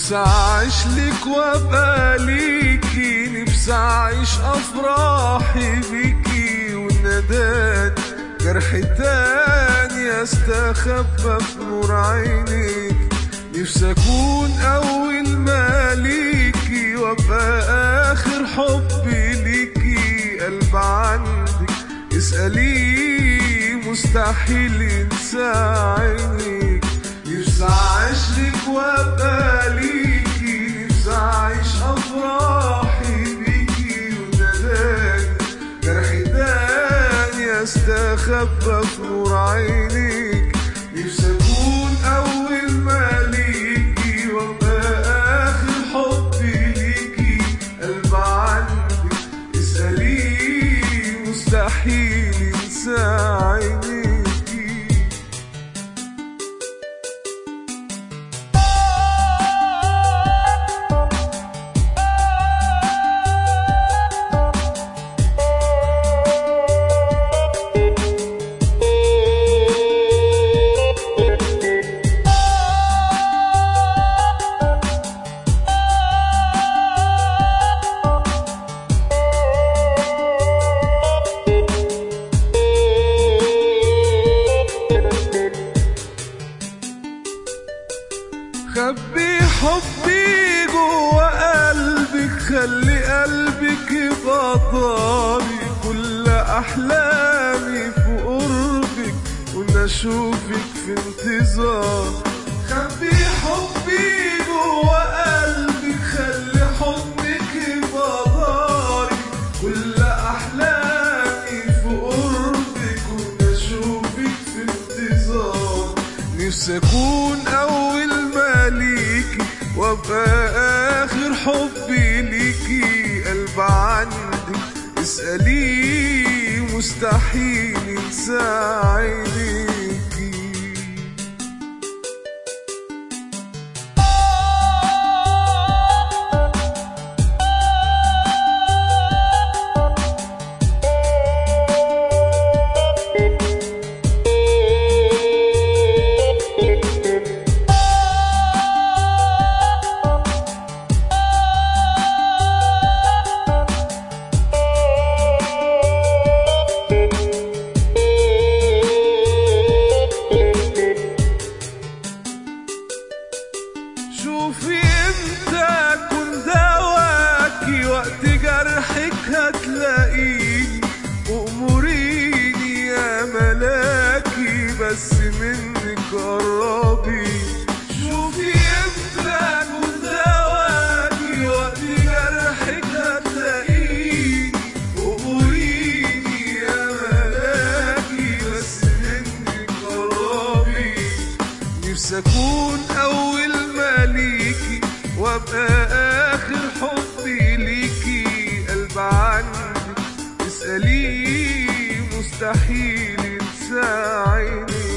نفسي اعيش لك وابقى ليكي نفسي اعيش افراحي بيكي والنداد جرح تاني استخبى في نور عينيك نفسي اكون اول ما ليكي وابقى اخر حبي ليكي قلب عندك اسأليه مستحيل ينسى عينيك نفسي اعيش لك وابقى ليكي نفسي اعيش افراحي بيكي ونداني جرح تاني استخبى في نور عينيك نفسي اكون اول ما ليكي وابقى اخر حبي ليكي قلب عندك اسأليه مستحيل ينسى عينيكي خبي حبي جوا قلبك خلي قلبك يبقى طاري كل احلامي في قربك وانا اشوفك في انتظار خبي حبي جوا قلبك خلي حضنك يبقى طاري كل احلامي في قربك وانا اشوفك في انتظار نفسي اكون اول ما ليكي وابقى اخر حبي ليكي قلب عندك اسأليه مستحيل ينسى عينيكي شوفي امتى اكون دواكي وقت جرحك هتلاقيني واموريني يا ملاكي بس منك قربي شوفي امتى اكون دواكي وقت جرحك هتلاقيني واموريني يا ملاكي بس منك قربي نفسي اكون اول ما ليكي وابقى اخر حبي ليكي قلب عندك اسأليه مستحيل ينسى عينيك